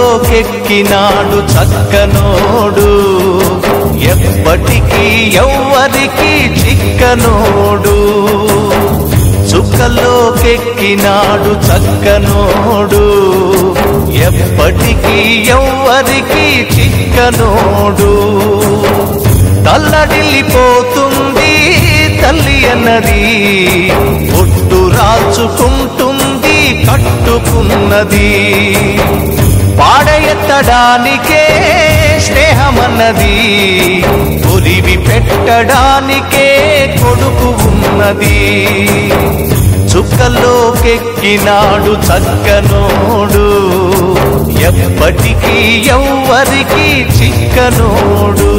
చుక్కలోకెక్కినాడు చక్కనోడు ఎప్పటికీ ఎవ్వరికి చిక్కనోడు చుక్కలోకెక్కినాడు చక్కనోడు ఎప్పటికీ ఎవ్వరికి చిక్కనోడు తల్లడిల్లిపోతుంది తల్లి అన్నది ఒట్టు రాచుకుంటుంది కట్టుకున్నది పాడెత్తడానికే స్నేహమన్నది ఉరివి పెట్టడానికే కొడుకు ఉన్నది చుక్కలోకెక్కినాడు చక్కనోడు ఎప్పటికీ ఎవ్వరికి చిక్కనోడు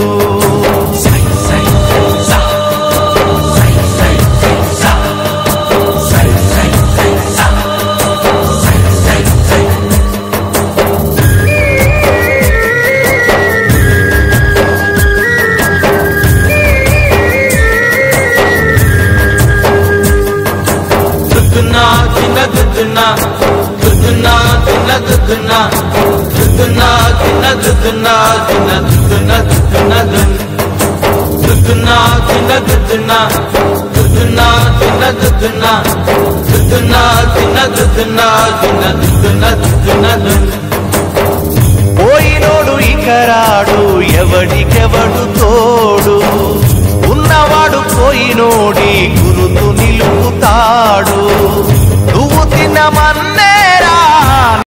దుద్దునా చిన్న దుద్దునా దుద్దునా చిన్న దుద్దునా దుద్దునా చిన్న దుద్దునా చిన్న దుద్దున దుద్దున దుద్దునా చిన్న దుద్దునా దుద్దునా చిన్న దుద్దునా దుద్దునా చిన్న దుద్దునా చిన్న దుద్దున దుద్దున పోయినోడు ఇకరాడు ఎవడికెవడు తోడు ఉన్నవాడు పోయినోడి గురుతు నిలుపుతాడు నువ్వు తినమన్నే